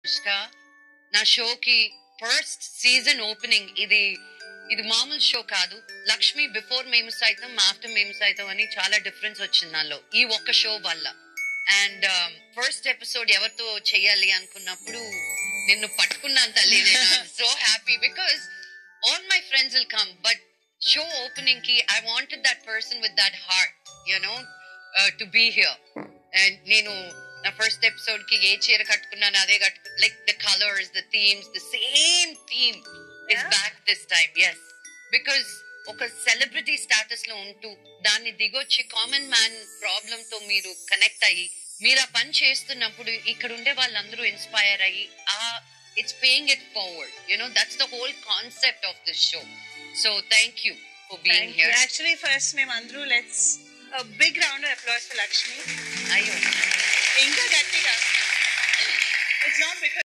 అనుష్క నా షోకి first season opening ఇది ఇది మామూలు షో కాదు లక్ష్మి బిఫోర్ మేము సైతం ఆఫ్టర్ మేము సైతం అని చాలా డిఫరెన్స్ వచ్చింది నాలో ఈ ఒక్క షో వల్ల అండ్ ఫస్ట్ ఎపిసోడ్ ఎవరితో చేయాలి అనుకున్నప్పుడు నిన్ను పట్టుకున్నాను తల్లి నేను so happy because all my friends will come but show opening కి I wanted that person with that heart you know to be here and నేను నా ఫస్ట్ ఎపిసోడ్ కి ఏ చీర కట్టుకున్నాను అదే కట్టు like the colours the themes the same theme is Yeah. Back this time yes because ఒక celebrity status లో ఉంటూ దాన్ని దిగొచ్చి కామన్ మ్యాన్ ప్రాబ్లమ్ తో మీరు కనెక్ట్ అయ్యి మీరు ఆ పని చేస్తున్నప్పుడు ఇక్కడ ఉండే వాళ్ళందరూ ఇన్స్పైర్ అయ్యి ఆ it's paying it forward you know that's the whole concept of this show so thank you for being here actually first మేము అందరూ let's big round applause for Lakshmi అయ్యో ఇంకా గట్టిగా ఇట్స్ నాట్ బికాస్